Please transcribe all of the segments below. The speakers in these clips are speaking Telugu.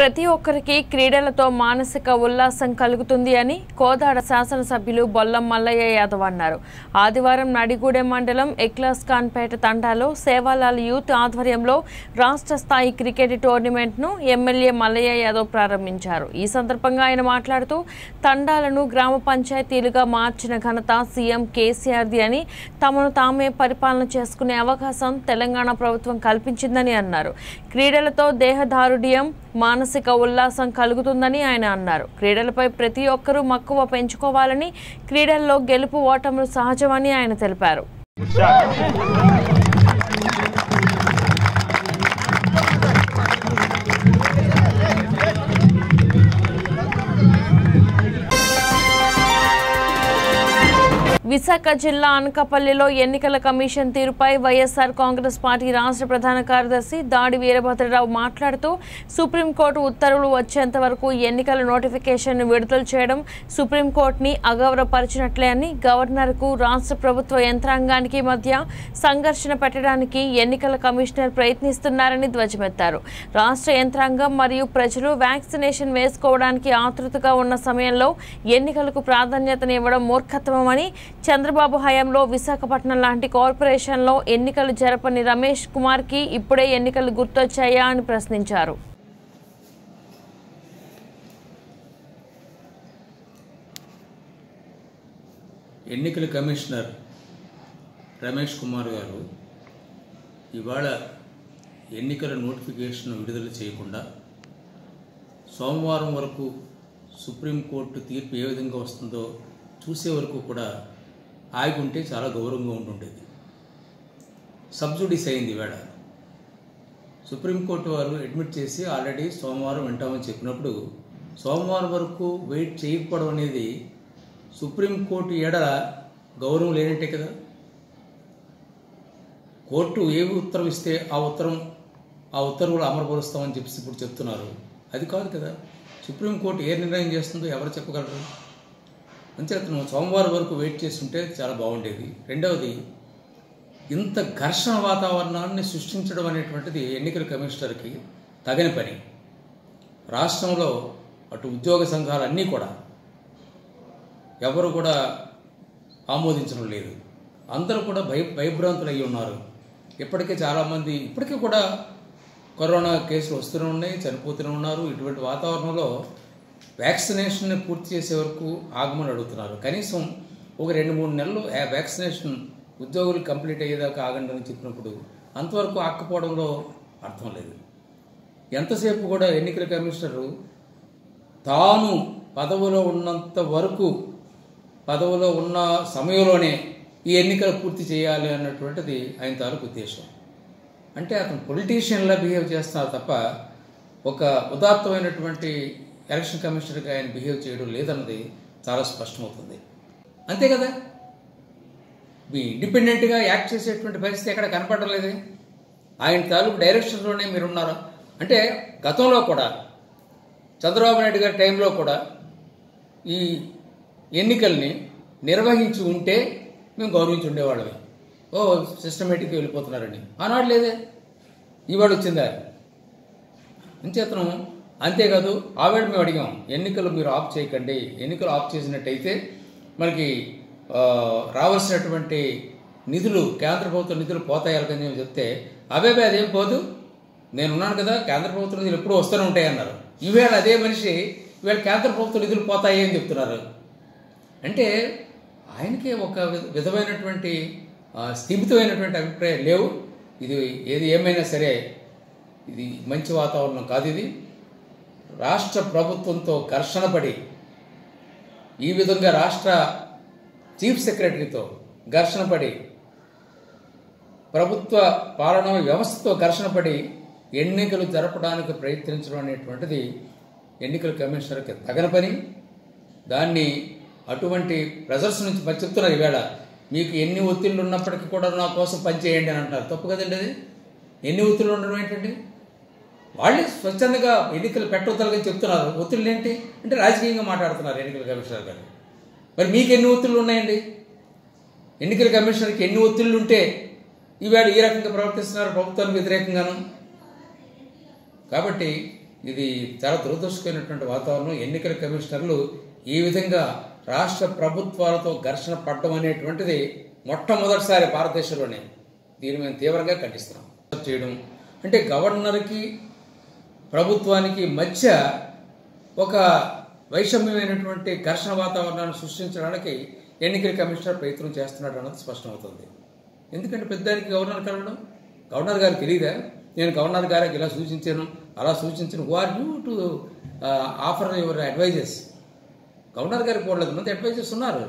ప్రతి ఒక్కరికి క్రీడలతో మానసిక ఉల్లాసం కలుగుతుంది అని కోదాడ శాసనసభ్యులు బొల్లం మల్లయ్య యాదవ్ అన్నారు ఆదివారం నడిగూడెం మండలం ఎక్లాస్ ఖాన్పేట తండాలో సేవాలాల్ యూత్ ఆధ్వర్యంలో రాష్ట్ర స్థాయి క్రికెట్ టోర్నమెంట్ను ఎమ్మెల్యే మల్లయ్య యాదవ్ ప్రారంభించారు ఈ సందర్భంగా ఆయన మాట్లాడుతూ తండాలను గ్రామ పంచాయతీలుగా మార్చిన ఘనత సీఎం కేసీఆర్ది అని తమను తామే పరిపాలన చేసుకునే అవకాశం తెలంగాణ ప్రభుత్వం కల్పించిందని అన్నారు క్రీడలతో దేహదారుఢ్యం మానసిక ఉల్లాసం కలుగుతుందని ఆయన అన్నారు క్రీడలపై ప్రతి ఒక్కరూ మక్కువ పెంచుకోవాలని క్రీడల్లో గెలుపు ఓటములు సహజమని ఆయన తెలిపారు విశాఖ జిల్లా అనకాపల్లిలో ఎన్నికల కమిషన్ తీరుపై వైఎస్ఆర్ కాంగ్రెస్ పార్టీ రాష్ట్ర ప్రధాన కార్యదర్శి దాడి వీరభద్రరావు మాట్లాడుతూ సుప్రీంకోర్టు ఉత్తర్వులు వచ్చేంత వరకు ఎన్నికల నోటిఫికేషన్ విడుదల చేయడం సుప్రీంకోర్టుని అగౌరవపరిచినట్లే అని గవర్నర్కు రాష్ట్ర ప్రభుత్వ యంత్రాంగానికి మధ్య సంఘర్షణ పెట్టడానికి ఎన్నికల కమిషనర్ ప్రయత్నిస్తున్నారని ధ్వజమెత్తారు రాష్ట్ర యంత్రాంగం మరియు ప్రజలు వ్యాక్సినేషన్ వేసుకోవడానికి ఆతృతగా ఉన్న సమయంలో ఎన్నికలకు ప్రాధాన్యతనివ్వడం మూర్ఖత్వమని చంద్రబాబు హయాంలో విశాఖపట్నం లాంటి కార్పొరేషన్లో ఎన్నికలు జరపని రమేష్ కుమార్కి ఇప్పుడే ఎన్నికలు గుర్తొచ్చాయా అని ప్రశ్నించారు ఎన్నికల కమిషనర్ రమేష్ కుమార్ గారు ఇవాళ ఎన్నికల నోటిఫికేషన్ విడుదల చేయకుండా సోమవారం వరకు సుప్రీంకోర్టు తీర్పు ఏ విధంగా వస్తుందో చూసే వరకు కూడా ఆగి ఉంటే చాలా గౌరవంగా ఉంటుండేది సబ్జుడీస్ అయింది ఇవాళ సుప్రీంకోర్టు వారు అడ్మిట్ చేసి ఆల్రెడీ సోమవారం వింటామని చెప్పినప్పుడు సోమవారం వరకు వెయిట్ చేయకపోవడం అనేది సుప్రీంకోర్టు ఎడల గౌరవం లేనట్టే కదా కోర్టు ఏ ఉత్తరం ఇస్తే ఆ ఉత్తరం ఆ ఉత్తర్వులు అమలుపరుస్తామని చెప్పి ఇప్పుడు చెప్తున్నారు అది కాదు కదా సుప్రీంకోర్టు ఏ నిర్ణయం చేస్తుందో ఎవరు చెప్పగలరు అంచేతను సోమవారం వరకు వెయిట్ చేస్తుంటే చాలా బాగుండేది రెండవది ఇంత ఘర్షణ వాతావరణాన్ని సృష్టించడం అనేటువంటిది ఎన్నికల కమిషనర్కి తగని పని రాష్ట్రంలో అటు ఉద్యోగ సంఘాలన్నీ కూడా ఎవరు కూడా ఆమోదించడం లేదు అందరూ కూడా భయ భయభ్రాంతులు అయి ఉన్నారు ఇప్పటికే చాలామంది ఇప్పటికీ కూడా కరోనా కేసులు వస్తూనే ఉన్నాయి చనిపోతూనే ఉన్నారు ఇటువంటి వాతావరణంలో వ్యాక్సినేషన్ పూర్తి చేసే వరకు ఆగమని అడుగుతున్నారు కనీసం ఒక రెండు మూడు నెలలు ఆ వ్యాక్సినేషన్ ఉద్యోగులు కంప్లీట్ అయ్యేదాకా ఆగండి అని చెప్పినప్పుడు అంతవరకు ఆక్కపోవడంలో అర్థం లేదు ఎంతసేపు కూడా ఎన్నికల కమిషనరు తాను పదవిలో ఉన్నంత వరకు పదవిలో ఉన్న సమయంలోనే ఈ ఎన్నికలు పూర్తి చేయాలి అన్నటువంటిది ఆయన తాలూకు ఉద్దేశం అంటే అతను పొలిటీషియన్లా బిహేవ్ చేస్తున్నారు తప్ప ఒక ఉదాత్తమైనటువంటి ఎలక్షన్ కమిషనర్గా ఆయన బిహేవ్ చేయడం లేదన్నది చాలా స్పష్టమవుతుంది అంతే కదా మీ ఇండిపెండెంట్గా యాక్ట్ చేసేటువంటి పరిస్థితి ఎక్కడ కనపడడం లేదే ఆయన తాలూకు డైరెక్షన్లోనే మీరు ఉన్నారు అంటే గతంలో కూడా చంద్రబాబు నాయుడు గారి టైంలో కూడా ఈ ఎన్నికల్ని నిర్వహించి ఉంటే మేము గౌరవించి ఉండేవాళ్ళమే ఓ సిస్టమేటిక్గా వెళ్ళిపోతున్నారని ఆనాడు లేదే ఇవాడు వచ్చిందా అంచేతనం అంతేకాదు ఆవిడ మేము అడిగాం ఎన్నికలు మీరు ఆఫ్ చేయకండి ఎన్నికలు ఆఫ్ చేసినట్టయితే మనకి ఆ, రావాల్సినటువంటి నిధులు కేంద్ర ప్రభుత్వ నిధులు పోతాయి అని చెప్పి చెప్తే అవే అదేం పోదు నేను ఉన్నాను కదా కేంద్ర ప్రభుత్వ నిధులు ఎప్పుడూ వస్తూనే ఉంటాయి అన్నారు ఈవేళ అదే మనిషి ఈవేళ కేంద్ర ప్రభుత్వ నిధులు పోతాయి అని చెప్తున్నారు అంటే ఆయనకి ఒక విధ- విధమైనటువంటి ఆ, స్థిమితమైనటువంటి అభిప్రాయం లేవు ఇది ఏది ఏమైనా సరే ఇది మంచి వాతావరణం కాదు ఇది రాష్ట్ర ప్రభుత్వంతో ఘర్షణ పడి ఈ విధంగా రాష్ట్ర చీఫ్ సెక్రటరీతో ఘర్షణ పడి ప్రభుత్వ పాలనా వ్యవస్థతో ఘర్షణ పడి ఎన్నికలు జరపడానికి ప్రయత్నించడం అనేటువంటిది ఎన్నికల కమిషనర్కి తగన పని దాన్ని అటువంటి ప్రెజర్స్ నుంచి మరి చెప్తున్నారు ఈవేళ మీకు ఎన్ని ఒత్తిళ్ళు ఉన్నప్పటికీ కూడా నా కోసం పనిచేయండి అని అంటారు తప్పు కదండి అది ఎన్ని ఒత్తిళ్ళు ఉండడం ఏంటండి వాళ్ళే స్వచ్ఛందంగా ఎన్నికలు పెట్టవద్దలుగా చెప్తున్నారు ఒత్తిళ్ళు ఏంటి అంటే రాజకీయంగా మాట్లాడుతున్నారు ఎన్నికల కమిషనర్ గారు మరి మీకు ఎన్ని ఒత్తిళ్ళు ఉన్నాయండి ఎన్నికల కమిషనర్కి ఎన్ని ఒత్తిళ్ళు ఉంటే ఈవేళ ఈ రకంగా ప్రవర్తిస్తున్నారు ప్రభుత్వానికి వ్యతిరేకంగాను కాబట్టి ఇది చాలా దురదృష్టకరమైనటువంటి వాతావరణం ఎన్నికల కమిషనర్లు ఈ విధంగా రాష్ట్ర ప్రభుత్వాలతో ఘర్షణ పడడం అనేటువంటిది మొట్టమొదటిసారి భారతదేశంలోనే దీన్ని మేము తీవ్రంగా ఖండిస్తున్నాం చేయడం అంటే గవర్నర్కి ప్రభుత్వానికి మధ్య ఒక వైషమ్యమైనటువంటి ఘర్షణ వాతావరణాన్ని సృష్టించడానికి ఎన్నికల కమిషనర్ ప్రయత్నం చేస్తున్నాడు అన్నది స్పష్టమవుతుంది ఎందుకంటే పెద్దానికి గవర్నర్ కలవడం గవర్నర్ గారికి తెలియదా నేను గవర్నర్ గారికి ఇలా సూచించాను అలా సూచించిన who are you to offer your advises governor గారికి పోలేదు మంది అడ్వైజర్స్ ఉన్నారు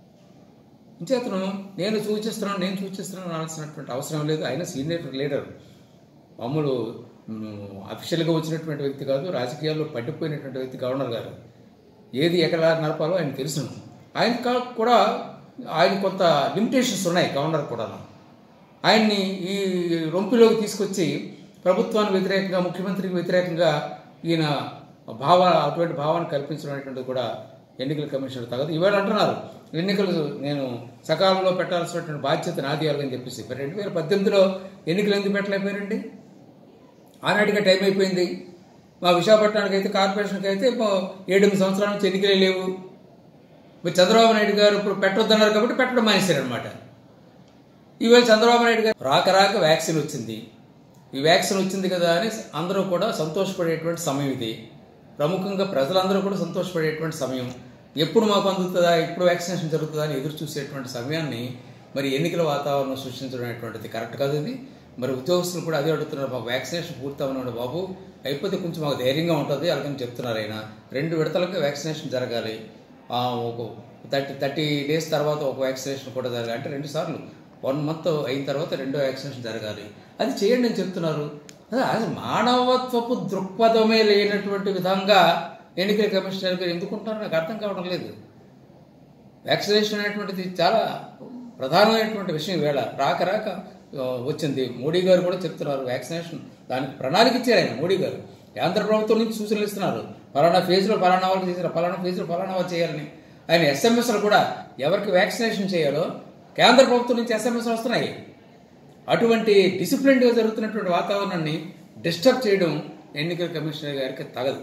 ఇంచేతను నేను సూచిస్తున్నాను నేను సూచిస్తున్నాను అనాల్సినటువంటి అవసరం లేదు ఆయన సీనియర్ లీడర్ మామూలు అఫీషియల్గా వచ్చినటువంటి వ్యక్తి కాదు రాజకీయాల్లో పట్టిపోయినటువంటి వ్యక్తి గవర్నర్ గారు ఏది ఎక్కడ నడపాలో ఆయన తెలుసు ఆయన కా- కూడా ఆయన కొంత లిమిటేషన్స్ ఉన్నాయి గవర్నర్ కూడా ఆయన్ని ఈ రొంపిలోకి తీసుకొచ్చి ప్రభుత్వానికి వ్యతిరేకంగా ముఖ్యమంత్రికి వ్యతిరేకంగా ఈయన భావ అటువంటి భావాన్ని కల్పించడం అనేటువంటిది కూడా ఎన్నికల కమిషన్ తగదు ఇవాళ అంటున్నారు ఎన్నికలు నేను సకాలంలో పెట్టాల్సినటువంటి బాధ్యత నాది అని చెప్పేసి మరి రెండు వేల పద్దెనిమిదిలో ఎన్నికలు ఎందుకు పెట్టలేకపోయారండి ఆనాటిగా టైం అయిపోయింది మా విశాఖపట్నానికి అయితే కార్పొరేషన్కి అయితే పో- ఏడెనిమిది సంవత్సరాల నుంచి ఎన్నికలే లేవు మరి చంద్రబాబు నాయుడు గారు ఇప్పుడు పెట్టొద్దన్నారు కాబట్టి పెట్టడం మానేశారనమాట ఈవేళ చంద్రబాబు నాయుడు గారు రాక రాక వ్యాక్సిన్ వచ్చింది ఈ వ్యాక్సిన్ వచ్చింది కదా అని అందరూ కూడా సంతోషపడేటువంటి సమయం ఇది ప్రముఖంగా ప్రజలందరూ కూడా సంతోషపడేటువంటి సమయం ఎప్పుడు మాకు అందుతుందా ఎప్పుడు వ్యాక్సినేషన్ జరుగుతుందా అని ఎదురు చూసేటువంటి సమయాన్ని మరి ఎన్నికల వాతావరణం సృష్టించడం అనేటువంటిది కరెక్ట్ కాదు ఇది మరి ఉద్యోగస్తులు కూడా అదే అడుగుతున్నారు మాకు వ్యాక్సినేషన్ పూర్తి అవ్వనుండే బాబు అయిపోతే కొంచెం మాకు ధైర్యంగా ఉంటుంది అలాగని చెప్తున్నారు ఆయన రెండు విడతలుగా వ్యాక్సినేషన్ జరగాలి ఆ, ఒక థర్టీ థర్టీ డేస్ తర్వాత ఒక వ్యాక్సినేషన్ కూడా జరగాలి అంటే రెండు సార్లు వన్ మంత్ అయిన తర్వాత రెండో వ్యాక్సినేషన్ జరగాలి అది చేయండి అని చెప్తున్నారు అదే అది మానవత్వపు దృక్పథమే లేనటువంటి విధంగా ఎన్నికల కమిషనర్ గారు ఎందుకుంటారో నాకు అర్థం కావడం లేదు వ్యాక్సినేషన్ అనేటువంటిది చాలా ప్రధానమైనటువంటి విషయం వేళ రాక రాక ఆ, వచ్చింది మోడీ గారు కూడా చెప్తున్నారు వ్యాక్సినేషన్ దానికి ప్రణాళిక ఇచ్చారు ఆయన మోడీ గారు కేంద్ర ప్రభుత్వం నుంచి సూచనలు ఇస్తున్నారు ఫలానా ఫేజ్లో ఫలానా వాళ్ళకి చేశారు ఫలానా ఫేజ్లో ఫలానా వాళ్ళు చేయాలని ఆయన ఎస్ఎంఎస్లు కూడా ఎవరికి వ్యాక్సినేషన్ చేయాలో కేంద్ర ప్రభుత్వం నుంచి ఎస్ఎంఎస్లు వస్తున్నాయి అటువంటి డిసిప్లిన్గా జరుగుతున్నటువంటి వాతావరణాన్ని డిస్టర్బ్ చేయడం ఎన్నికల కమిషనర్ గారికి తగదు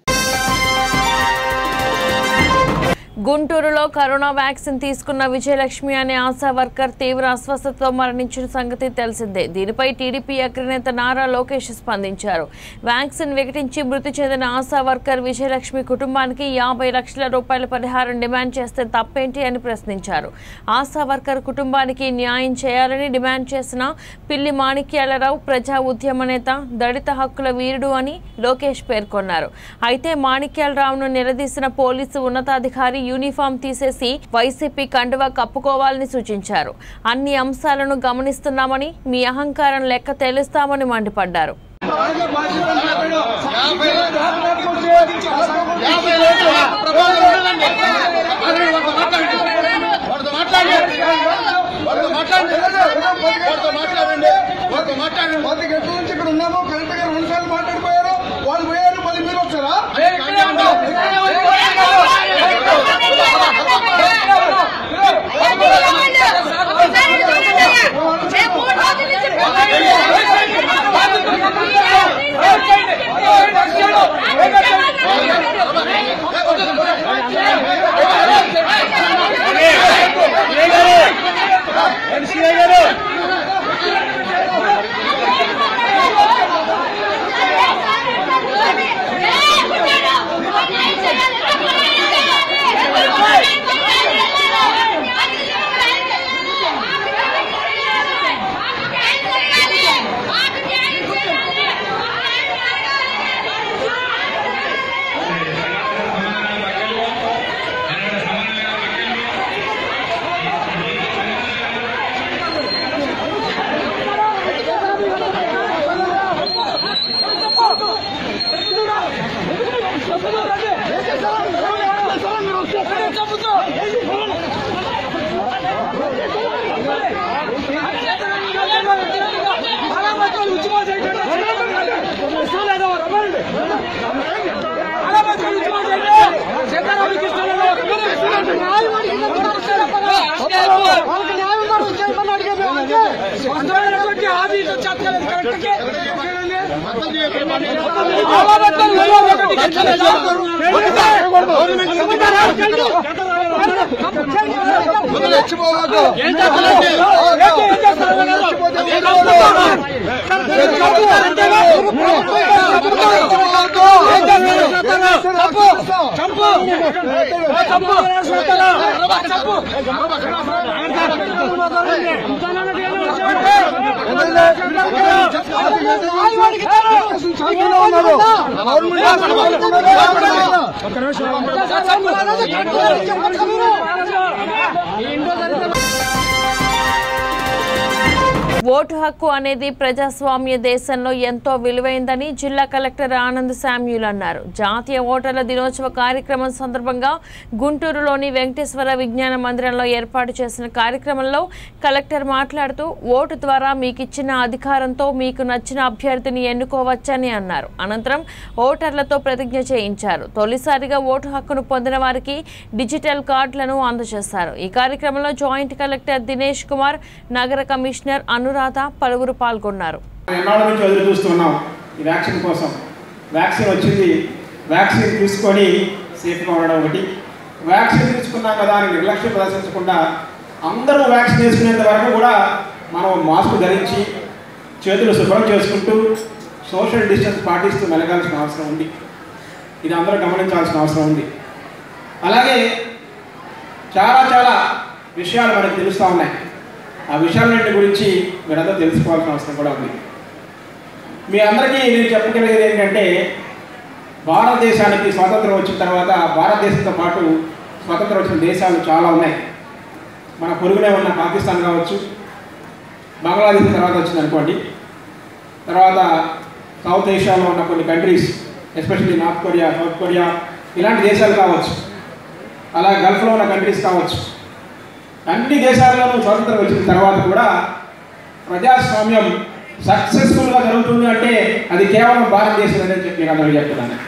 గుంటూరులో కరోనా వ్యాక్సిన్ తీసుకున్న విజయలక్ష్మి అనే ఆశా వర్కర్ తీవ్ర అస్వస్థతతో మరణించిన సంగతి తెలిసిందే దీనిపై టీడీపీ అగ్రనేత నారా లోకేష్ స్పందించారు వ్యాక్సిన్ వికటించి మృతి చెందిన ఆశా వర్కర్ విజయలక్ష్మి కుటుంబానికి యాభై లక్షల రూపాయల పరిహారం డిమాండ్ చేస్తే తప్పేంటి అని ప్రశ్నించారు ఆశా వర్కర్ కుటుంబానికి న్యాయం చేయాలని డిమాండ్ చేసిన పిల్లి మాణిక్యాలరావు ప్రజా ఉద్యమ నేత దళిత హక్కుల వీరుడు అని లోకేష్ పేర్కొన్నారు అయితే మాణిక్యాలరావును నిలదీసిన పోలీసు ఉన్నతాధికారి యూనిఫామ్ తీసేసి వైసీపీ కండువా కప్పుకోవాలని సూచించారు అన్ని అంశాలను గమనిస్తున్నామని మీ అహంకారం లెక్క తెలుస్తామని మండిపడ్డారు పది గంటల నుంచి ఇక్కడ ఉన్నాము కరెక్ట్ గా రెండు సార్లు మాట్లాడిపోయారు వాళ్ళు పోయారు మళ్ళీ మీరు వచ్చారా రెచ్చిపోవద్దు ఓటు హక్కు అనేది ప్రజాస్వామ్య దేశంలో ఎంతో విలువైందని జిల్లా కలెక్టర్ ఆనంద్ శామ్యూల్ అన్నారు జాతీయ ఓటర్ల దినోత్సవ కార్యక్రమం సందర్భంగా గుంటూరులోని వెంకటేశ్వర విజ్ఞాన మందిరంలో ఏర్పాటు చేసిన కార్యక్రమంలో కలెక్టర్ మాట్లాడుతూ ఓటు ద్వారా మీకు ఇచ్చిన అధికారంతో మీకు నచ్చిన అభ్యర్థిని ఎన్నుకోవచ్చని అన్నారు అనంతరం ఓటర్లతో ప్రతిజ్ఞ చేయించారు తొలిసారిగా ఓటు హక్కును పొందిన వారికి డిజిటల్ కార్డులను అందజేశారు ఈ కార్యక్రమంలో జాయింట్ కలెక్టర్ దినేష్ కుమార్ నగర కమిషనర్ అనురాధ పలువురు పాల్గొన్నారు ఎన్నాళ్ళ నుంచి ఎదురు చూస్తున్నాం ఈ వ్యాక్సిన్ కోసం వ్యాక్సిన్ వచ్చింది వ్యాక్సిన్ తీసుకొని సేఫ్గా ఉండడం ఒకటి వ్యాక్సిన్ తీసుకున్నాం కదా అని నిర్లక్ష్యం ప్రదర్శించకుండా అందరూ వ్యాక్సిన్ తీసుకునేంత వరకు కూడా మనం మాస్క్ ధరించి చేతులు శుభ్రం చేసుకుంటూ సోషల్ డిస్టెన్స్ పాటిస్తూ మెలగాల్సిన అవసరం ఉంది ఇది అందరూ గమనించాల్సిన అవసరం ఉంది అలాగే చాలా చాలా విషయాలు మనకు తెలుస్తూ ఉన్నాయి ఆ విషయాలన్నింటి గురించి మీరందరూ తెలుసుకోవాల్సిన అవసరం కూడా ఉంది మీ అందరికీ నేను చెప్పగలిగేది ఏంటంటే భారతదేశానికి స్వాతంత్రం వచ్చిన తర్వాత భారతదేశంతో పాటు స్వాతంత్రం వచ్చిన దేశాలు చాలా ఉన్నాయి మన పొరుగునే ఉన్న పాకిస్తాన్ కావచ్చు బంగ్లాదేశ్ తర్వాత వచ్చింది అనుకోండి తర్వాత సౌత్ ఏషియాలో ఉన్న కొన్ని countries especially North Korea South Korea ఇలాంటి దేశాలు కావచ్చు అలా గల్ఫ్లో ఉన్న కంట్రీస్ కావచ్చు అన్ని దేశాల్లోనూ స్వాతంత్రం వచ్చిన తర్వాత కూడా ప్రజాస్వామ్యం సక్సెస్ఫుల్గా జరుగుతుంది అంటే అది కేవలం భారతదేశం అని చెప్పి నేను అందరూ చెప్తున్నాను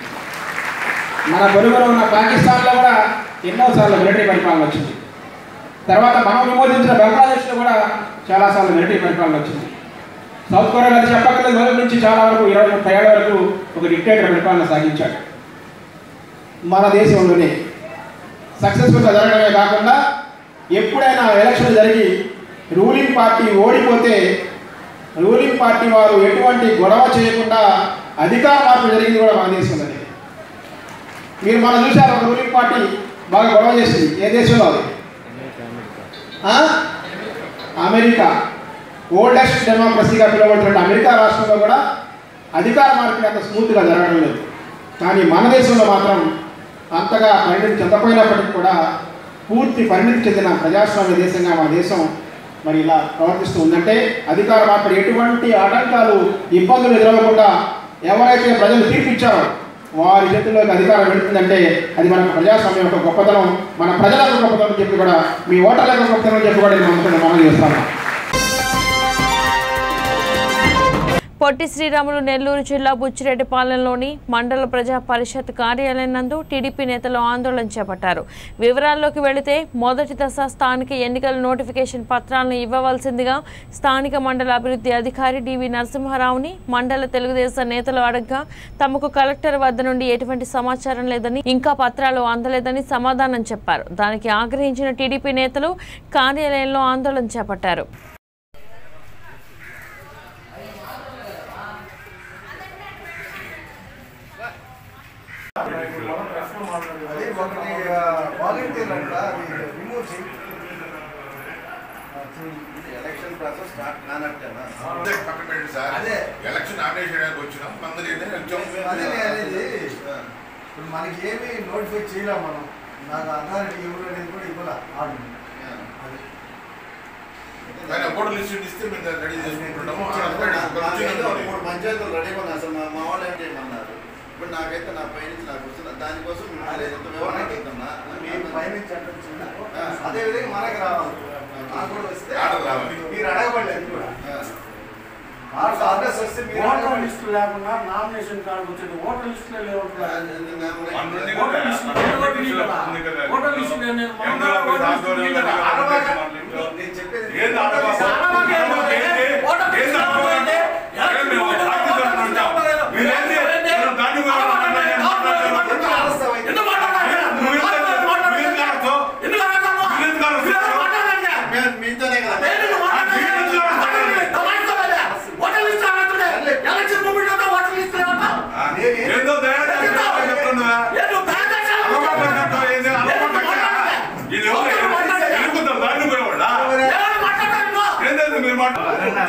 మన పొరుగులో ఉన్న పాకిస్తాన్లో కూడా ఎన్నోసార్లు మిలిటరీ పరిపాలన వచ్చింది తర్వాత మనం విమోచించిన బంగ్లాదేశ్లో కూడా చాలాసార్లు మిలిటరీ పరిపాలన వచ్చింది సౌత్ కొరియాలో అది చెప్పక్కర్లేదు మొదటి నుంచి చాలా వరకు ఇరవై ముప్పై ఏళ్ళ వరకు ఒక డిక్టేటర్ పరిపాలన సాగించాడు మన దేశంలోనే సక్సెస్ఫుల్గా జరగడమే కాకుండా ఎప్పుడైనా ఎలక్షన్ జరిగి రూలింగ్ పార్టీ ఓడిపోతే రూలింగ్ పార్టీ వారు ఎటువంటి గొడవ చేయకుండా అధికార మార్పు జరిగింది కూడా మన దేశంలోనే మీరు మనం చూశారు ఒక రూలింగ్ పార్టీ బాగా గొడవ చేసింది ఏ దేశంలో అది ఆ? అమెరికా ఓల్డెస్ట్ డెమోక్రసీగా పిలువబడుతున్న అమెరికా రాష్ట్రంలో కూడా అధికార మార్పిడి అంత స్మూత్గా జరగడం లేదు కానీ మన దేశంలో మాత్రం అంతగా పరిణితి చెందపోయినప్పటికీ కూడా పూర్తి పరిణితి చెందిన ప్రజాస్వామ్య దేశంగా మన దేశం మరి ఇలా ప్రవర్తిస్తూ ఉందంటే అధికార మార్పిడి ఎటువంటి ఆటంకాలు ఇబ్బందులు ఎదురవ్వకుండా ఎవరైతే ప్రజలు తీర్పిచ్చారో వారి చేతుల్లోకి అధికారం వెళుతుందంటే అది మన ప్రజాస్వామ్యం యొక్క గొప్పతనం మన ప్రజల యొక్క గొప్పతనం చెప్పి కూడా మీ ఓటర్ల యొక్క గొప్పతనం చెప్పి కూడా నేను అనుకుని మనం చేస్తాను పొట్టి శ్రీరాములు నెల్లూరు జిల్లా బుచ్చిరెడ్డిపాలెంలోని మండల ప్రజా పరిషత్ కార్యాలయం నందు టీడీపీ నేతలు ఆందోళన చేపట్టారు వివరాల్లోకి వెళితే మొదటి దశ స్థానిక ఎన్నికల నోటిఫికేషన్ పత్రాలను ఇవ్వవలసిందిగా స్థానిక మండల అభివృద్ధి అధికారి డివి నరసింహారావుని మండల తెలుగుదేశం నేతలు అడగ్గా తమకు కలెక్టర్ వద్ద నుండి ఎటువంటి సమాచారం లేదని ఇంకా పత్రాలు అందలేదని సమాధానం చెప్పారు దానికి ఆగ్రహించిన టీడీపీ నేతలు కార్యాలయంలో ఆందోళన చేపట్టారు అది ఒకటి వాలంటీర్ అంట అది రిమూవ్ చేయి ఎలక్షన్ ప్రాసెస్ స్టార్ట్ కానట్టేనా అదే పక్కన పెట్టండి సార్ అదే. ఎలక్షన్ నామినేషన్ చేయడానికి వచ్చినాం మందరి వచ్చాం అదే నేను అనేది ఇప్పుడు మనకి ఏమి నోటిఫై చేయలేం మనం నాకు అథారిటీ ఇవ్వడం అనేది కూడా ఇవ్వాల ఆర్డర్ అది కానీ అప్పుడు లిస్ట్ ఇస్తే మేము రెడీ చేసుకుంటున్నాము మూడు పంచాయతీలు రెడీగా ఉన్నాయి అసలు మా మా వాళ్ళు ఏం చేయమన్నారు ఇప్పుడు నాకైతే నా పై నుంచి నాకు వస్తున్నా దానికోసం మిమ్మల్ని ఎంత వివరణ అడుగుతున్నా మీకు పైనుంచి అంటుంది అదే విధంగా మనకి రావాలి నాకు కూడా వస్తే ఆర్డర్ రావాలి. మీరు అడగబడలేదు కూడా ఆ, ఆర్డర్ అడ్రస్ వస్తే మీరు ఓటర్ అడగబడలేదు. లిస్ట్ లేకుండా నామినేషన్ కార్డు వచ్చింది ఓటర్ లిస్ట్ ఆ, లేవు వన్ నుండి ఓటర్ లిస్ట్ ఓటర్ లిస్ట్ కదా. ఓటర్ లిస్ట్ నేను మంగళవారం ఓటర్ లిస్ట్ ఉంది కదా. నేను చెప్పేది ఏంది ఆడవాళ్ళు? ఆడవాళ్ళు ఏం లేదు. ఓటర్ లిస్ట్ ఏంది ఆడవాళ్ళు? లేకపోతే ఏం మేము పార్టీ తరఫున ఉంటాం. మీరేంది? మీరు దాన్ని కూడా మాట్లాడండి.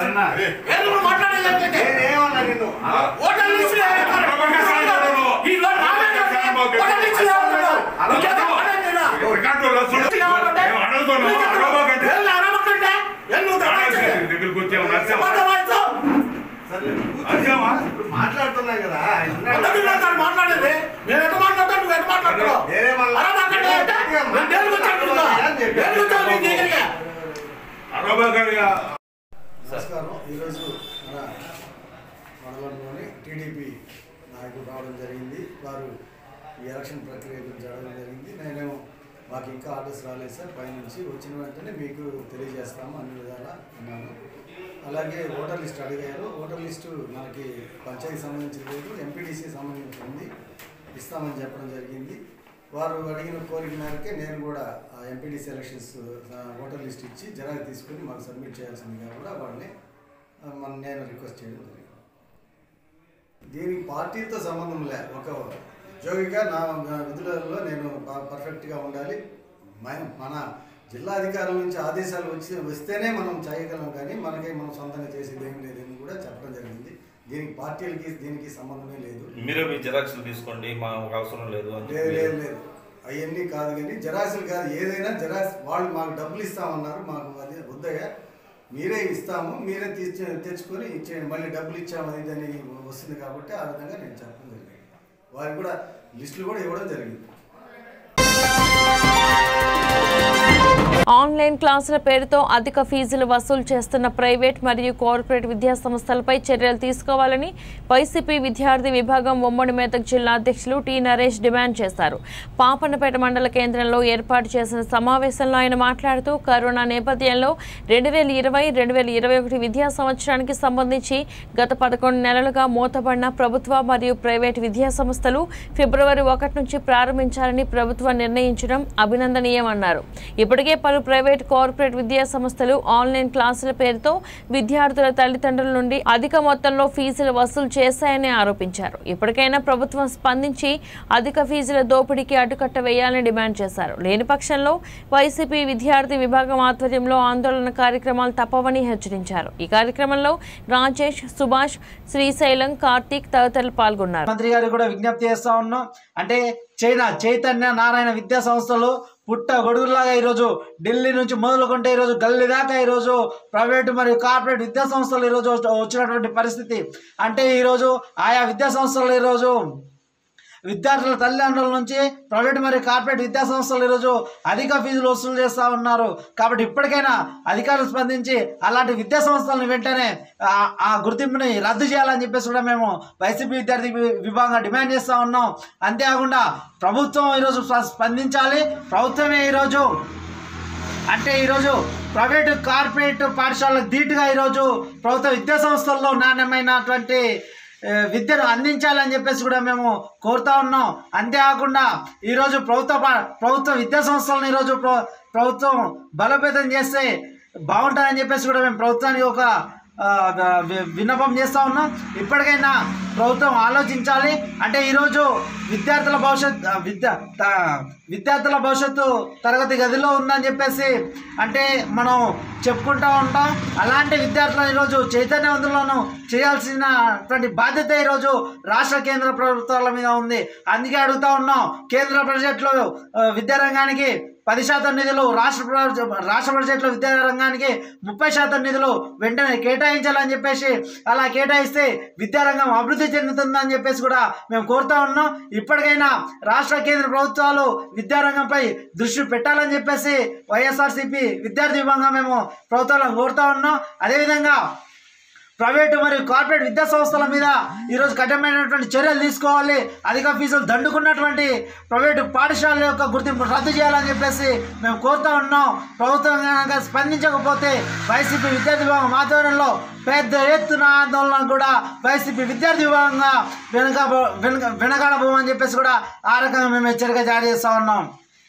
అన్నా. ఏదో నువ్వు మాట్లాడేది ఏంటంటే? నేనేమన్నా నిన్ను ఓటర్ లిస్టులో ఏమన్నారు? ఈ రోజు నామే కదా, ఓటర్ లిస్టులో ఏమన్నారు? నీకేదో పనేంటిరా? రికార్డులో చూడు. నేను అడుగుతున్నా, అడగబాకండి. ఏళ్ళు అరవకంటే? ఏళ్ళు నువ్వు దబాయించే? దగ్గరికి వచ్చావు, నచ్చావా? ఎవరు దబాయించు? సరే నచ్చావా? ఇప్పుడు మాట్లాడుతున్నా కదా పద్ధతిలో కాదు మాట్లాడేది. నేను ఎటు మాట్లాడతాను, నువ్వు ఎటు మాట్లాడుతున్నావు? నేనే మళ్ళా- అరవకంటే అంటే నేను దేనికి వచ్చాను నీకు? దేనికి వచ్చావు నీ దగ్గరికి? అడగబాకండిగా. నమస్కారం ఈరోజు మన మండలంలోని టీడీపీ నాయకులు రావడం జరిగింది వారు ఈ ఎలక్షన్ ప్రక్రియ గురించి అడగడం జరిగింది నేను మాకు ఇంకా ఆర్డర్స్ రాలేదు సార్ పైనుంచి వచ్చిన వెంటనే మీకు తెలియజేస్తాము అన్ని విధాలా అన్నాను అలాగే ఓటర్ లిస్ట్ అడిగారు ఓటర్ లిస్టు మనకి పంచాయతీ సంబంధించి లేదు ఎంపీటీసీ సంబంధించి ఉంది ఇస్తామని చెప్పడం జరిగింది వారు అడిగిన కోరిక మేరకే నేను కూడా ఆ ఎంపీటీసీ ఎలక్షన్స్ ఆ, ఓటర్ లిస్ట్ ఇచ్చి జరాకి తీసుకుని మాకు సబ్మిట్ చేయాల్సిందిగా కూడా వాళ్ళని ఆ, మన నేను రిక్వెస్ట్ చేయడం జరిగింది దీనికి పార్టీతో సంబంధం లే ఒక ఉద్యోగిగా నా నా విధులలో నేను ప- పర్ఫెక్ట్గా ఉండాలి మ- మన జిల్లా అధికారుల నుంచి ఆదేశాలు వచ్చి వస్తేనే మనం చేయగలం కానీ మనకి మనం సొంతంగా చేసేది ఏం లేదని కూడా చెప్పడం జరిగింది దీనికి పార్టీలకి దీనికి సంబంధమే లేదు మీరే మీ జిరాక్స్లు తీసుకోండి మాకు అవసరం లేదు అని లేదు లేదు చెప్పి లేదు అవన్నీ కాదు కానీ జెరాక్స్లు కాదు ఏదైనా జెరాక్స్ వాళ్ళు మాకు డబ్బులు ఇస్తామన్నారు మాకు అది వద్దగా మీరే ఇస్తాము మీరే తీర్చి తెచ్చుకొని ఇచ్చేయండి మళ్ళీ డబ్బులు ఇచ్చాము అది ఇది అని వస్తుంది కాబట్టి ఆ విధంగా నేను చెప్పడం జరిగింది వారికి కూడా లిస్టులు కూడా ఇవ్వడం జరిగింది ఆన్లైన్ క్లాసుల పేరుతో అధిక ఫీజులు వసూలు చేస్తున్న ప్రైవేట్ మరియు కార్పొరేట్ విద్యా సంస్థలపై చర్యలు తీసుకోవాలని వైసీపీ విద్యార్థి విభాగం ఉమ్మడి మెదక్ జిల్లా అధ్యక్షులు టి నరేష్ డిమాండ్ చేశారు పాపన్నపేట మండల కేంద్రంలో ఏర్పాటు చేసిన సమావేశంలో ఆయన మాట్లాడుతూ కరోనా నేపథ్యంలో రెండు వేల ఇరవై రెండు వేల ఇరవై ఒకటి విద్యా సంవత్సరానికి సంబంధించి గత పదకొండు నెలలుగా మూతపడిన ప్రభుత్వ మరియు ప్రైవేట్ విద్యా సంస్థలు ఫిబ్రవరి ఒకటి నుంచి ప్రారంభించాలని ప్రభుత్వం నిర్ణయించడం అభినందనీయమన్నారు ఇప్పటికే పలు ప్రైవేట్ కార్పొరేట్ విద్యా సంస్థలు ఆన్లైన్ క్లాసుల పేరుతో విద్యార్థుల తల్లిదండ్రుల నుండి అధిక మొత్తంలో ఫీజులు వసూలు చేశాయని ఆరోపించారు ఇప్పటికైనా ప్రభుత్వం స్పందించి అధిక ఫీజుల దోపిడీకి అడ్డుకట్ట వేయాలని డిమాండ్ చేశారు లేని పక్షంలో వైసీపీ విద్యార్థి విభాగం ఆధ్వర్యంలో ఆందోళన కార్యక్రమాలు తప్పవని హెచ్చరించారు ఈ కార్యక్రమంలో రాజేష్ సుభాష్ శ్రీశైలం కార్తీక్ తదితరులు పాల్గొన్నారు మంత్రి గారికి కూడా విజ్ఞప్తి చేస్తా ఉన్నాం అంటే చైనా చైతన్య నారాయణ విద్యా సంస్థలు పుట్ట గొడుగులాగా ఈరోజు ఢిల్లీ నుంచి మొదలుకుంటే ఈరోజు గల్లీ దాకా ఈరోజు ప్రైవేటు మరియు కార్పొరేట్ విద్యా సంస్థలు ఈరోజు వచ్చినటువంటి పరిస్థితి అంటే ఈరోజు ఆయా విద్యా సంస్థలు ఈరోజు విద్యార్థుల తల్లిదండ్రుల నుంచి ప్రైవేట్ మరియు కార్పొరేట్ విద్యా సంస్థలు ఈరోజు అధిక ఫీజులు వసూలు చేస్తూ ఉన్నారు కాబట్టి ఇప్పటికైనా అధికారులు స్పందించి అలాంటి విద్యా సంస్థలను వెంటనే ఆ- ఆ గుర్తింపుని రద్దు చేయాలని చెప్పేసి కూడా మేము వైసీపీ విద్యార్థి వి- విభాగంగా డిమాండ్ చేస్తూ ఉన్నాం అంతేకాకుండా ప్రభుత్వం ఈరోజు స్ప- స్పందించాలి ప్రభుత్వమే ఈరోజు అంటే ఈరోజు ప్రైవేటు కార్పొరేట్ పాఠశాలకు ధీటుగా ఈరోజు ప్రభుత్వ విద్యా సంస్థల్లో నాణ్యమైనటువంటి ఏ, విద్యను అందించాలని చెప్పేసి కూడా మేము కోరుతా ఉన్నాం అంతేకాకుండా ఈరోజు ప్రభుత్వ పా- ప్రభుత్వ విద్యా సంస్థలను ఈరోజు ప్ర- ప్రభుత్వం బలోపేతం చేస్తే బాగుంటుందని చెప్పేసి కూడా మేము ప్రభుత్వానికి ఒక ఆ, వి- విన్నపం చేస్తూ ఉన్నాం ఇప్పటికైనా ప్రభుత్వం ఆలోచించాలి అంటే ఈరోజు విద్యార్థుల భవిష్యత్ ఆ, విద్య త- విద్యార్థుల భవిష్యత్తు తరగతి గదిలో ఉందని చెప్పేసి అంటే మనం చెప్పుకుంటూ ఉంటాం అలాంటి విద్యార్థులను ఈరోజు చైతన్యవంతులను చేయాల్సినటువంటి బాధ్యత ఈరోజు రాష్ట్ర కేంద్ర ప్రభుత్వాల మీద ఉంది అందుకే అడుగుతా ఉన్నాం కేంద్ర బడ్జెట్లో ఆ, విద్యారంగానికి పది శాతం నిధులు రాష్ట్ర ప్ర- రాష్ట్ర బడ్జెట్లో విద్యా రంగానికి ముప్పై శాతం నిధులు వెంటనే కేటాయించాలని చెప్పేసి అలా కేటాయిస్తే విద్యారంగం అభివృద్ధి చెందుతుందని చెప్పేసి కూడా మేము కోరుతా ఉన్నాం ఇప్పటికైనా రాష్ట్ర కేంద్ర ప్రభుత్వాలు విద్యారంగంపై దృష్టి పెట్టాలని చెప్పేసి వైఎస్ఆర్సీపీ విద్యార్థి విభాగంగా మేము ప్రభుత్వాలను కోరుతా ఉన్నాం అదేవిధంగా ప్రైవేటు మరియు కార్పొరేట్ విద్యా సంస్థల మీద ఈరోజు కఠినమైనటువంటి చర్యలు తీసుకోవాలి అధిక ఫీజులు దండుకున్నటువంటి ప్రైవేటు పాఠశాలల యొక్క గుర్తింపు రద్దు చేయాలని చెప్పేసి మేము కోరుతా ఉన్నాం ప్రభుత్వం కనుక స్పందించకపోతే వైసీపీ విద్యార్థి విభాగం ఆధ్వర్యంలో పెద్ద ఎత్తున ఆందోళన కూడా వైసీపీ విద్యార్థి విభాగంగా వెనుక వెనుక వెనకాడబోమని చెప్పేసి కూడా ఆ రకంగా మేము హెచ్చరిక జారీ చేస్తా ఉన్నాం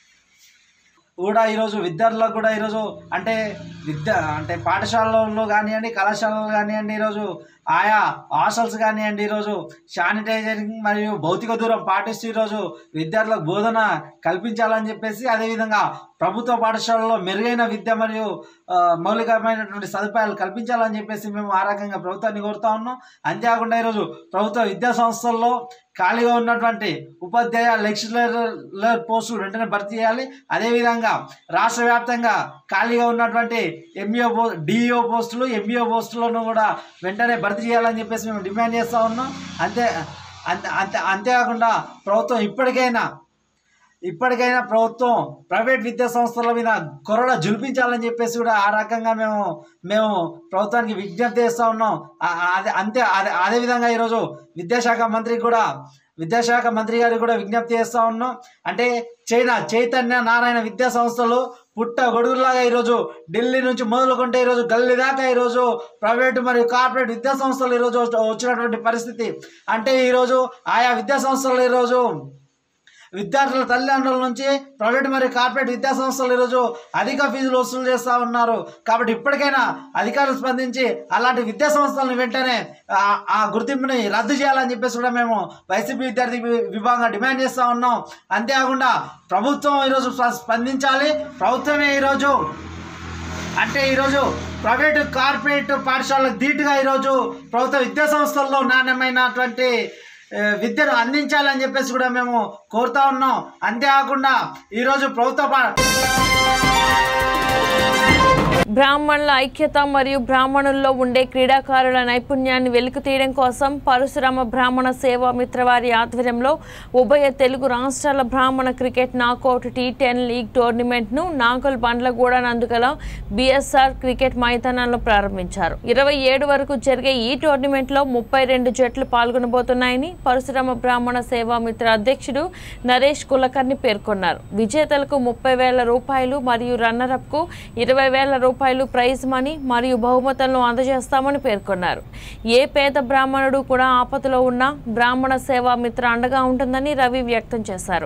కూడా ఈరోజు విద్యార్థులకు కూడా ఈరోజు అంటే విద్య అంటే పాఠశాలల్లో కానివ్వండి కళాశాలలో కానివ్వండి ఈరోజు ఆయా హాస్టల్స్ కానివ్వండి ఈరోజు శానిటైజరింగ్ మరియు భౌతిక దూరం పాటిస్తూ ఈరోజు విద్యార్థులకు బోధన కల్పించాలని చెప్పేసి అదేవిధంగా ప్రభుత్వ పాఠశాలలో మెరుగైన విద్య మరియు ఆ, మౌలికమైనటువంటి సదుపాయాలు కల్పించాలని చెప్పేసి మేము ఆ రకంగా ప్రభుత్వాన్ని కోరుతా ఉన్నాం అంతేకాకుండా ఈరోజు ప్రభుత్వ విద్యా సంస్థల్లో ఖాళీగా ఉన్నటువంటి ఉపాధ్యాయ లెక్చరర్ పోస్టులు వెంటనే భర్తీ చేయాలి అదేవిధంగా రాష్ట్ర వ్యాప్తంగా ఖాళీగా ఉన్నటువంటి ఎంఈఓ పో డిఈఓ పోస్టులు ఎంఈఓ పోస్టులను కూడా వెంటనే భర్తీ చేయాలని చెప్పేసి మేము డిమాండ్ చేస్తూ ఉన్నాం అంతే అంతే అంతే అంతేకాకుండా ప్రభుత్వం ఇప్పటికైనా ఇప్పటికైనా ప్రభుత్వం ప్రైవేట్ విద్యా సంస్థల మీద కొరడ జులిపించాలని చెప్పేసి కూడా ఆ రకంగా మేము మేము ప్రభుత్వానికి విజ్ఞప్తి చేస్తూ ఉన్నాం ఆ- ఆ- అదే అంతే అదే అదేవిధంగా ఈరోజు విద్యాశాఖ మంత్రికి కూడా విద్యాశాఖ మంత్రి గారికి కూడా విజ్ఞప్తి చేస్తూ ఉన్నాం అంటే చైనా చైతన్య నారాయణ విద్యా సంస్థలు పుట్ట గొడుగులాగా ఈరోజు ఢిల్లీ నుంచి మొదలుకుంటే ఈరోజు గల్లీ దాకా ఈరోజు ప్రైవేటు మరియు కార్పొరేట్ విద్యా సంస్థలు ఈరోజు వచ్చినటువంటి పరిస్థితి అంటే ఈరోజు ఆయా విద్యా సంస్థలు ఈరోజు విద్యార్థుల తల్లిదండ్రుల నుంచి ప్రైవేట్ మరియు కార్పొరేట్ విద్యా సంస్థలు ఈరోజు అధిక ఫీజులు వసూలు చేస్తూ ఉన్నారు కాబట్టి ఇప్పటికైనా అధికారులు స్పందించి అలాంటి విద్యా సంస్థలను వెంటనే ఆ- ఆ గుర్తింపుని రద్దు చేయాలని చెప్పేసి కూడా మేము వైసీపీ విద్యార్థి వి- విభాగంగా డిమాండ్ చేస్తూ ఉన్నాం అంతేకాకుండా ప్రభుత్వం ఈరోజు స్ప- స్పందించాలి ప్రభుత్వమే ఈరోజు అంటే ఈరోజు ప్రైవేటు కార్పొరేట్ పాఠశాలకు ధీటుగా ఈరోజు ప్రభుత్వ విద్యా సంస్థల్లో నాణ్యమైనటువంటి ఏ, విద్యను అందించాలని చెప్పేసి కూడా మేము కోరుతా ఉన్నాం అంతేకాకుండా ఈరోజు ప్రభుత్వ పా బ్రాహ్మణుల ఐక్యత మరియు బ్రాహ్మణుల్లో ఉండే క్రీడాకారుల నైపుణ్యాన్ని వెలికి తీయడం కోసం పరశురామ బ్రాహ్మణ సేవా మిత్ర వారి ఆధ్వర్యంలో ఉభయ తెలుగు రాష్ట్రాల బ్రాహ్మణ cricket knockout T ten league టోర్నమెంట్ను నాగల్ బండ్లగూడ నందుగల బిఎస్ఆర్ క్రికెట్ మైదానంలో ప్రారంభించారు ఇరవై ఏడు వరకు జరిగే ఈ టోర్నమెంట్లో ముప్పై రెండు జట్లు పాల్గొనబోతున్నాయని పరశురామ బ్రాహ్మణ సేవా మిత్ర అధ్యక్షుడు నరేష్ కులకర్ణి పేర్కొన్నారు విజేతలకు ముప్పై వేల రూపాయలు మరియు రన్నరప్కు ఇరవై వేల రూపాయలు ప్రైజ్ మనీ మరియు బహుమతులను అందజేస్తామని పేర్కొన్నారు ఏ పేద బ్రాహ్మణుడు కూడా ఆపదలో ఉన్న బ్రాహ్మణ సేవా మిత్ర అండగా ఉంటుందని రవి వ్యక్తం చేశారు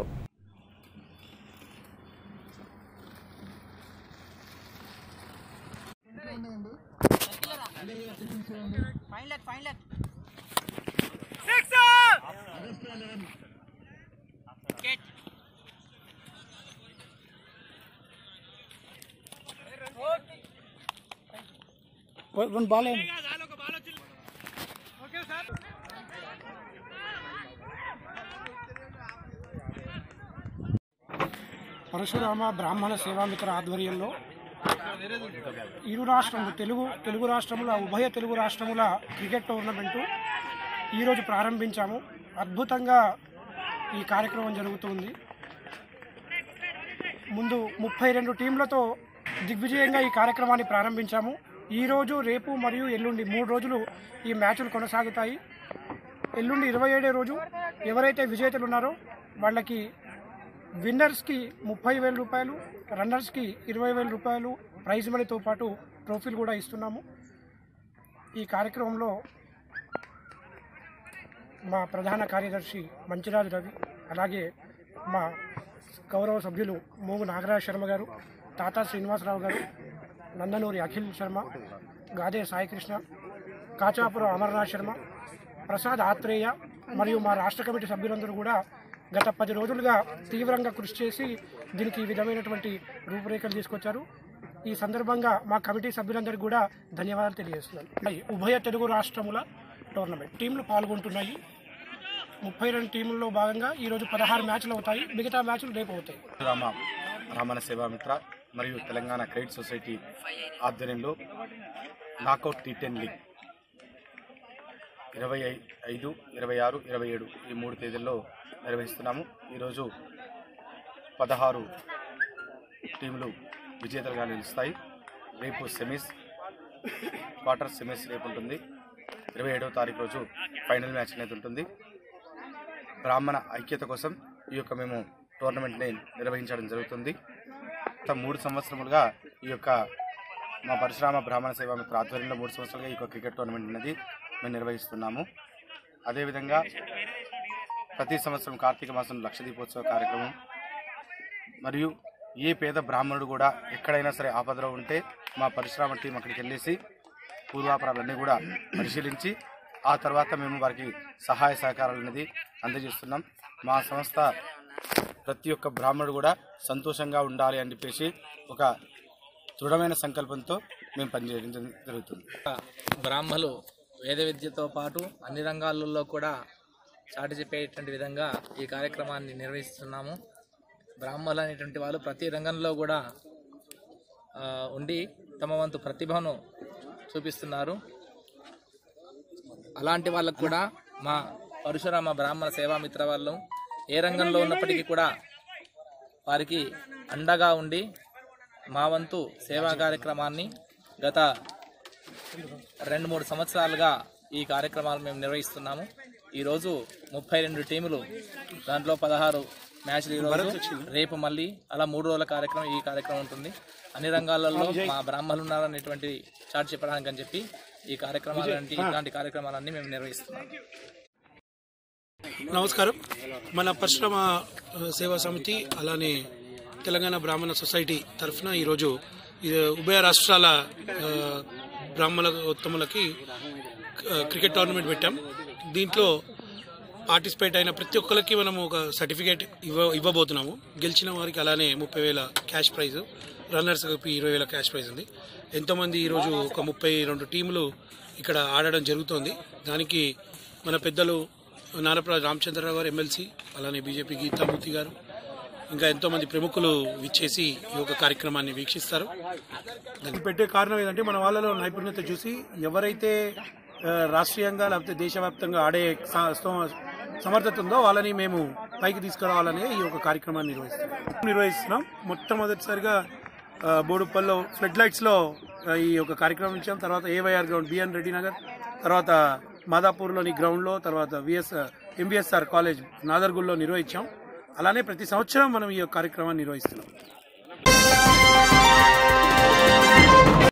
పరశురామ బ్రాహ్మణ సేవామిత్ర ఆధ్వర్యంలో ఇరు రాష్ట్రములు తెలుగు తెలుగు రాష్ట్రముల ఉభయ తెలుగు రాష్ట్రముల క్రికెట్ టోర్నమెంటు ఈరోజు ప్రారంభించాము అద్భుతంగా ఈ కార్యక్రమం జరుగుతుంది ముందు ముప్పై రెండు టీంలతో దిగ్విజయంగా ఈ కార్యక్రమాన్ని ప్రారంభించాము ఈరోజు రేపు మరియు ఎల్లుండి మూడు రోజులు ఈ మ్యాచ్లు కొనసాగుతాయి ఎల్లుండి ఇరవై ఏడే రోజు ఎవరైతే విజేతలు ఉన్నారో వాళ్ళకి విన్నర్స్కి ముప్పై వేల రూపాయలు రన్నర్స్కి ఇరవై వేల రూపాయలు ప్రైజ్ మనీతో పాటు ట్రోఫీలు కూడా ఇస్తున్నాము ఈ కార్యక్రమంలో మా ప్రధాన కార్యదర్శి మంచిరాజు రవి అలాగే మా గౌరవ సభ్యులు మోగు నాగరాజ శర్మ గారు టాటా శ్రీనివాసరావు గారు నందనూరి అఖిల్ శర్మ గాదే సాయికృష్ణ కాచాపురం అమర్నాథ్ శర్మ ప్రసాద్ ఆత్రేయ మరియు మా రాష్ట్ర కమిటీ సభ్యులందరూ కూడా గత పది రోజులుగా తీవ్రంగా కృషి చేసి దీనికి ఈ విధమైనటువంటి రూపురేఖలు తీసుకొచ్చారు ఈ సందర్భంగా మా కమిటీ సభ్యులందరికీ కూడా ధన్యవాదాలు తెలియజేస్తున్నాను ఈ ఉభయ తెలుగు రాష్ట్రముల టోర్నమెంట్ టీంలు పాల్గొంటున్నాయి ముప్పై రెండు టీముల్లో భాగంగా ఈరోజు పదహారు మ్యాచ్లు అవుతాయి మిగతా మ్యాచ్లు రేపు అవుతాయి రామ రామణ సేవామిత్ర మరియు తెలంగాణ క్రెడిట్ సొసైటీ ఆధ్వర్యంలో నాకౌట్ టీ టెన్ లీగ్ ఇరవై ఐ- ఐదు ఇరవై ఆరు ఇరవై ఏడు ఈ మూడు తేదీల్లో నిర్వహిస్తున్నాము ఈరోజు పదహారు టీములు విజేతలుగా నిలుస్తాయి రేపు సెమీస్ క్వార్టర్ సెమీస్ రేపు ఉంటుంది ఇరవై ఏడవ తారీఖు రోజు ఫైనల్ మ్యాచ్ అనేది ఉంటుంది బ్రాహ్మణ ఐక్యత కోసం ఈ యొక్క మేము టోర్నమెంట్ని నిర్వహించడం జరుగుతుంది గత మూడు సంవత్సరములుగా ఈ యొక్క మా పరశురామ బ్రాహ్మణ సేవా మిత్ర ఆధ్వర్యంలో మూడు సంవత్సరాలుగా ఈ యొక్క క్రికెట్ టోర్నమెంట్ అనేది మేము నిర్వహిస్తున్నాము అదేవిధంగా ప్రతి సంవత్సరం కార్తీక మాసం లక్ష దీపోత్సవ కార్యక్రమం మరియు ఏ పేద బ్రాహ్మణుడు కూడా ఎక్కడైనా సరే ఆపదలో ఉంటే మా పరిశ్రమ టీం అక్కడికి వెళ్ళేసి పూర్వాపరాలన్నీ కూడా పరిశీలించి ఆ తర్వాత మేము వారికి సహాయ సహకారాలు అనేది అందజేస్తున్నాం మా సంస్థ ప్రతి ఒక్క బ్రాహ్మణుడు కూడా సంతోషంగా ఉండాలి అని చెప్పేసి ఒక దృఢమైన సంకల్పంతో మేము పనిచేయడం జరు- జరుగుతుంది బ్రాహ్మలు వేద విద్యతో పాటు అన్ని రంగాలలో కూడా చాటి చెప్పేటువంటి విధంగా ఈ కార్యక్రమాన్ని నిర్వహిస్తున్నాము బ్రాహ్మలు అనేటువంటి వాళ్ళు ప్రతి రంగంలో కూడా ఆ, ఉండి తమ వంతు ప్రతిభను చూపిస్తున్నారు అలాంటి వాళ్ళకు కూడా మా పరశురామ బ్రాహ్మణ సేవామిత్ర వాళ్ళు ఏ రంగంలో ఉన్నప్పటికీ కూడా వారికి అండగా ఉండి మా వంతు సేవా కార్యక్రమాన్ని గత రెండు మూడు సంవత్సరాలుగా ఈ కార్యక్రమాలు మేము నిర్వహిస్తున్నాము ఈరోజు ముప్పై రెండు టీములు దాంట్లో పదహారు మ్యాచ్లు ఈరోజు రేపు మళ్ళీ అలా మూడు రోజుల కార్యక్రమం ఈ కార్యక్రమం ఉంటుంది అన్ని రంగాలలో మా బ్రాహ్మణులు ఉన్నారనేటువంటి చాటు చెప్పడానికి అని చెప్పి ఈ కార్యక్రమాలు ఇట్లాంటి కార్యక్రమాలన్నీ మేము నిర్వహిస్తున్నాం నమస్కారం మన పరిశ్రమ ఆ, సేవా సమితి అలానే తెలంగాణ బ్రాహ్మణ సొసైటీ తరఫున ఈరోజు ఈ ఉభయ రాష్ట్రాల ఆ, బ్రాహ్మణ ఉత్తములకి ఆ, క్రికెట్ టోర్నమెంట్ పెట్టాం దీంట్లో పార్టిసిపేట్ అయిన ప్రతి ఒక్కరికి మనము ఒక సర్టిఫికేట్ ఇవ్వ ఇవ్వబోతున్నాము గెలిచిన వారికి అలానే ముప్పై వేల క్యాష్ ప్రైజ్ రన్నర్స్ కలిపి ఇరవై వేల క్యాష్ ప్రైజ్ ఉంది ఎంతోమంది ఈరోజు ఒక ముప్పై రెండు టీములు ఇక్కడ ఆడడం జరుగుతోంది దానికి మన పెద్దలు నారప్ర రామచంద్రరావు గారు ఎమ్మెల్సీ అలానే బీజేపీ గీతామూర్తి గారు ఇంకా ఎంతోమంది ప్రముఖులు విచ్చేసి ఈ యొక్క కార్యక్రమాన్ని వీక్షిస్తారు ఇది పెట్టే కారణం ఏంటంటే మన వాళ్ళలో నైపుణ్యత చూసి ఎవరైతే ఆ, రాష్ట్రీయంగా లేకపోతే దేశవ్యాప్తంగా ఆడే స- స్తోమ- సమర్థత ఉందో వాళ్ళని మేము పైకి తీసుకురావాలనే ఈ యొక్క కార్యక్రమాన్ని నిర్వహిస్తున్నాం నిర్వహిస్తున్నాం మొట్టమొదటిసారిగా ఆ, బోడుప్పల్లో ఫ్లడ్ లైట్స్లో ఆ, ఈ యొక్క కార్యక్రమం ఇచ్చాం తర్వాత AYR ground BN Reddy Nagar తర్వాత మాదాపూర్లోని గ్రౌండ్లో తర్వాత విఎస్ ఎంబీఎస్ఆర్ కాలేజ్ నాదర్గుల్లో నిర్వహించాం అలానే ప్రతి సంవత్సరం మనం ఈ యొక్క కార్యక్రమాన్ని నిర్వహిస్తున్నాం